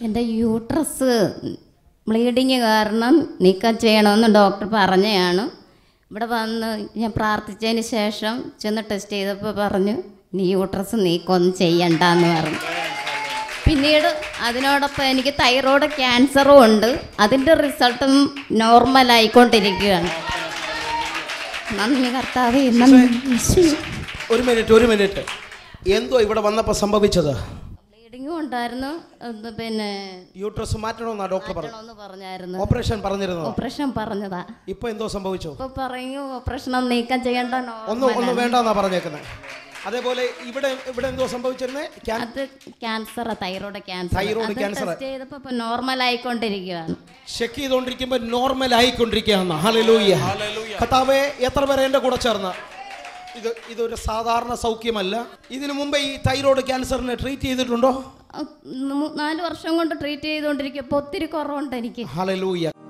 എൻ്റെ uterus bleeding കാരണം നീക്കം ചെയ്യണമെന്ന് ഡോക്ടർ പറഞ്ഞതാണ് ഇവിടെ വന്ന് ഞാൻ പ്രാർത്ഥിച്ചതിന് ശേഷം ചെന്ന് ടെസ്റ്റ് ചെയ്തപ്പോൾ പറഞ്ഞു നീ യൂട്രസ് നീക്കമൊന്നും ചെയ്യണ്ടെന്ന് പറഞ്ഞു പിന്നീട് അതിനോടൊപ്പം എനിക്ക് തൈറോയ്ഡ് ക്യാൻസറും ഉണ്ട് അതിൻ്റെ റിസൾട്ടും നോർമൽ ആയിക്കൊണ്ടിരിക്കുകയാണ് നന്ദി കർത്താവേ നന്ദി യേശുവേ. ഒരു മിനിറ്റ് ഒരു മിനിറ്റ് എന്തോ ഇവിടെ വന്നപ്പോൾ സംഭവിച്ചത് ബ്ലീഡിങ്ങും ഉണ്ടായിരുന്നു ഇത് പിന്നെ യൂട്രസ് മാറ്റണമെന്നാ ഡോക്ടർ പറഞ്ഞു മാറ്റണമെന്ന് പറഞ്ഞായിരുന്നു ഓപ്പറേഷൻ പറഞ്ഞിരുന്നോ ഓപ്പറേഷൻ പറഞ്ഞതാ ഇപ്പൊ എന്തോ സംഭവിച്ചു ഇപ്പൊ പറയൂ ഓപ്പറേഷൻ നീക്കം ചെയ്യേണ്ട ഒന്നും normal ഒന്നും ആണ്. വേണ്ടെന്നാ പറഞ്ഞേക്കുന്നത് അതേപോലെ ഇവിടെ ഇവിടെ എന്തോ സംഭവിച്ചിരുന്നേ ക്യാൻ- അത് ക്യാൻസർ തൈറോയ്ഡ് ക്യാൻസർ Thyroid അത് cancer. ടെസ്റ്റ് ചെയ്തപ്പോ ഇപ്പൊ നോർമൽ ആയിക്കൊണ്ടിരിക്കുകയാണ് ചെക്ക് ചെയ്തുകൊണ്ടിരിക്കുമ്പോൾ നോർമൽ ആയിക്കൊണ്ടിരിക്കുകയാണ് ഹലലൂയ കഥാവെ എത്ര പേരെ എൻ്റെ കൂടെ ചേർന്ന് ഇത് ഇതൊരു സാധാരണ സൗഖ്യമല്ല ഇതിനു മുമ്പേ ഈ തൈറോയ്ഡ് ക്യാൻസറിനെ ട്രീറ്റ് ചെയ്തിട്ടുണ്ടോ അഹ് മൂ- നാല് വർഷം കൊണ്ട് ട്രീറ്റ് ചെയ്തുകൊണ്ടിരിക്കും ഇപ്പൊ ഒത്തിരി കുറവുണ്ട് എനിക്ക് ഹലലൂയ